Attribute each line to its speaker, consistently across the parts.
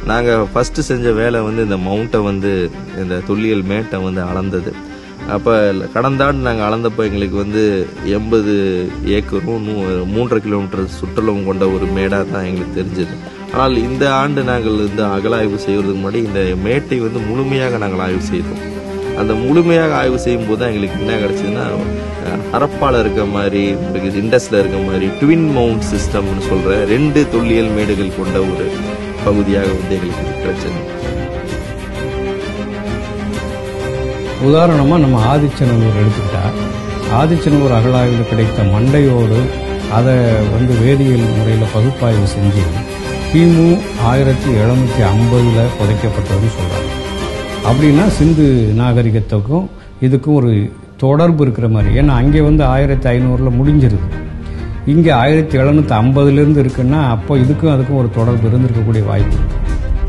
Speaker 1: நாங்கள் ஃபஸ்ட்டு செஞ்ச வேலை வந்து இந்த மவுண்ட்டை வந்து இந்த தொல்லியல் மேட்டை வந்து அளந்தது அப்போ கடந்த ஆண்டு நாங்கள் அளந்தப்போ எங்களுக்கு வந்து எண்பது ஏக்கரும் நூ- மூன்றரை கிலோமீட்டர் சுற்றளவும் கொண்ட ஒரு மேடாக தான் எங்களுக்கு தெரிஞ்சது ஆனால் இந்த ஆண்டு நாங்கள் இந்த அகலாய்வு செய்வதற்கு முன்னாடி இந்த மேட்டை வந்து முழுமையாக நாங்கள் ஆய்வு செய்தோம் அந்த முழுமையாக ஆய்வு செய்யும் போது தான் எங்களுக்கு என்ன கிடைச்சதுன்னா அஹ், ஹரப்பால இருக்க மாதிரி உங்களுக்கு இண்டஸ்ல இருக்க மாதிரி ட்வின் மவுண்ட் சிஸ்டம்னு சொல்ற ரெண்டு தொல்லியல் மேடுகள் கொண்ட ஒரு பகுதியாக வந்து எங்களுக்கு இது கிடைச்சது
Speaker 2: உதாரணமாக நம்ம ஆதிச்சநல்லூர் எடுத்துக்கிட்டா ஆதிச்சநல்லூர் அகழாய்வில் கிடைத்த மண்டையோடு அதை வந்து வேதியியல் முறையில் பகுப்பாய்வு செஞ்சு கிமு ஆயிரத்தி எழுநூற்றி ஐம்பதில் புதைக்கப்பட்டதுன்னு சொல்கிறாங்க அப்படின்னா சிந்து நாகரிகத்துக்கும் இதுக்கும் ஒரு தொடர்பு இருக்கிற மாதிரி ஏன்னா அங்கே வந்து ஆயிரத்தி ஐநூறில் முடிஞ்சிருது இங்கே ஆயிரத்தி எழுநூற்றி ஐம்பதுலேருந்து இருக்குன்னா அப்போ இதுக்கும் அதுக்கும் ஒரு தொடர்பு இருந்திருக்கக்கூடிய வாய்ப்பு இருக்கு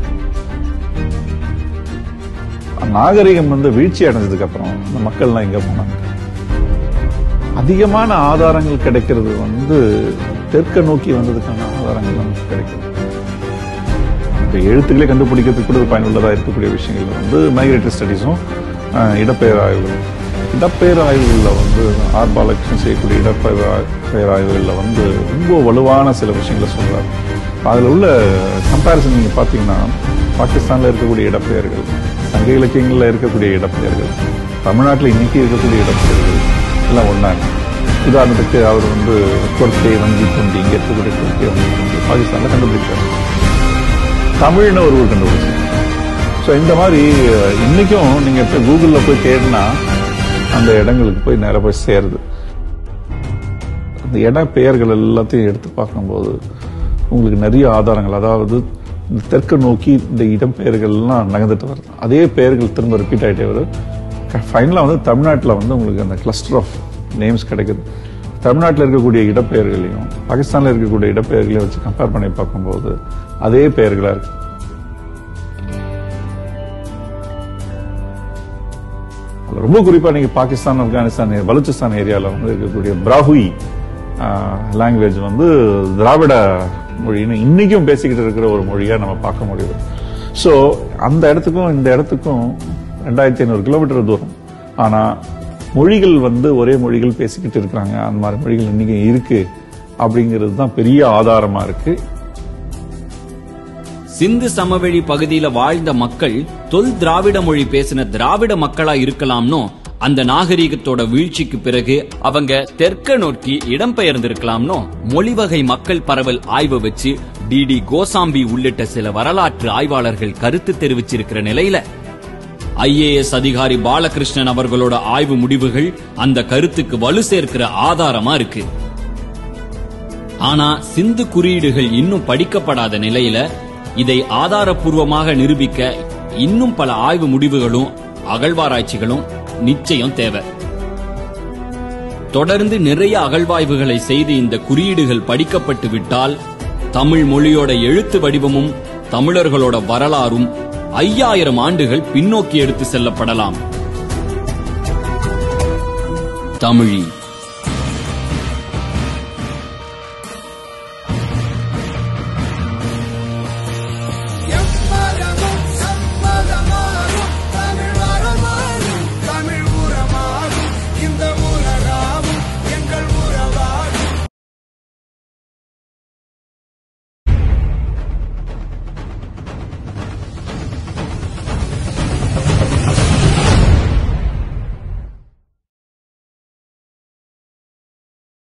Speaker 3: நாகரிகம் வந்து வீழ்ச்சி அடைஞ்சதுக்கு அப்புறம் இந்த மக்கள்லாம் எங்க போனாங்க அதிகமான ஆதாரங்கள் கிடைக்கிறது வந்து தெற்க நோக்கி வந்ததுக்கான ஆதாரங்கள் நமக்கு கிடைக்குது இப்போ எழுத்துக்களே கண்டுபிடிக்கிறதுக்கு கூட ஒரு பயனுள்ளதாக இருக்கக்கூடிய விஷயங்கள் வந்து மைக்ரேட்டரி ஸ்டடீஸும் இடப்பெயர் ஆய்வுகளும் இடப்பெயர் ஆய்வுகளில் வந்து ஆர் பாலகிருஷ்ணன் செய்யக்கூடிய இடப்பெயர் ஆய்- பெயர் ஆய்வுகளில் வந்து ரொம்ப வலுவான சில விஷயங்களை சொல்றாரு அதில் உள்ள கம்பேரிசன் நீங்கள் பார்த்தீங்கன்னா பாகிஸ்தானில் இருக்கக்கூடிய இடப்பெயர்கள் சங்க இலக்கியங்களில் இருக்கக்கூடிய இடப்பெயர்கள் தமிழ்நாட்டில் இன்னைக்கு இருக்கக்கூடிய இடப்பெயர்கள் எல்லாம் ஒன்றாங்க உதாரணத்துக்கு அவர் வந்து கொர்க்கை வங்கி தொண்டி இங்கே இருக்கக்கூடிய கொர்க்கை வங்கி தொண்டி பாகிஸ்தானில் கண்டுபிடிச்சார் தமிழ்னு ஒரு ஊர் கண்டுபிடிச்சு ஸோ இந்த மாதிரி அஹ், இன்னைக்கும் நீங்க இப்போ கூகுளில் போய் தேடினா அந்த இடங்களுக்கு போய் நேரா போய் சேருது அந்த இட பெயர்கள் எல்லாத்தையும் எடுத்து பார்க்கும்போது உங்களுக்கு நிறைய ஆதாரங்கள் அதாவது இந்த தெற்கு நோக்கி இந்த இடம் பெயர்கள்லாம் நகர்ந்துட்டு வருது அதே பெயர்கள் திரும்ப ரிப்பீட் ஆகிட்டே வரும் ஃபைனலாக வந்து தமிழ்நாட்டில் வந்து உங்களுக்கு அந்த கிளஸ்டர் ஆஃப் நேம்ஸ் கிடைக்குது தமிழ்நாட்டில் இருக்கக்கூடிய இடப்பெயர்களையும் பாகிஸ்தானில் இருக்கக்கூடிய இடப்பெயர்களையும் வச்சு கம்பேர் பண்ணி பார்க்கும்போது அதே பெயர்களாக இருக்கு அதுல ரொம்ப குறிப்பா நீங்க பாகிஸ்தான் ஆப்கானிஸ்தான் பலூச்சிஸ்தான் ஏரியால வந்து இருக்கக்கூடிய பிராஹுயி லாங்குவேஜ் வந்து திராவிட மொழின்னு இன்னைக்கும் பேசிக்கிட்டு இருக்கிற ஒரு மொழியா நம்ம பார்க்க முடியுது ஸோ அந்த இடத்துக்கும் இந்த இடத்துக்கும் ரெண்டாயிரத்தி ஐநூறு கிலோமீட்டர் தூரம் ஆனா மொழிகள் வந்து ஒரே மொழிகள் பேசிக்கிட்டு இருக்கிறாங்க அந்த மாதிரி மொழிகள் இன்னைக்கு இருக்கு அப்படிங்கிறது தான் பெரிய ஆதாரமா இருக்கு
Speaker 4: சிந்து சமவெளி பகுதியில வாழ்ந்த மக்கள் தொல் திராவிட மொழி பேசின திராவிட மக்களா இருக்கலாம்னோ அந்த நாகரிகத்தோட வீழ்ச்சிக்கு பிறகு அவங்க தெற்க நோக்கி இடம்பெயர்ந்திருக்கலாம்னோ மொழிவகை மக்கள் பரவல் ஆய்வு வச்சு டிடி கோசாம்பி உள்ளிட்ட சில வரலாற்று ஆய்வாளர்கள் கருத்து தெரிவிச்சிருக்கிற நிலையில ஐஏஎஸ் அதிகாரி பாலகிருஷ்ணன் அவர்களோட ஆய்வு முடிவுகள் அந்த கருத்துக்கு வலு சேர்க்கிற ஆதாரமா இருக்கு ஆனா சிந்து குறியீடுகள் இன்னும் படிக்கப்படாத நிலையில இதை ஆதாரப்பூர்வமாக நிரூபிக்க இன்னும் பல ஆய்வு முடிவுகளும் அகழ்வாராய்ச்சிகளும் நிச்சயம் தேவை தொடர்ந்து நிறைய அகழ்வாய்வுகளை செய்து இந்த குறியீடுகள் படிக்கப்பட்டு விட்டால் தமிழ் மொழியோட எழுத்து வடிவமும் தமிழர்களோட வரலாறும் ஐயாயிரம் ஆண்டுகள் பின்னோக்கி எடுத்து செல்லப்படலாம் தமிழி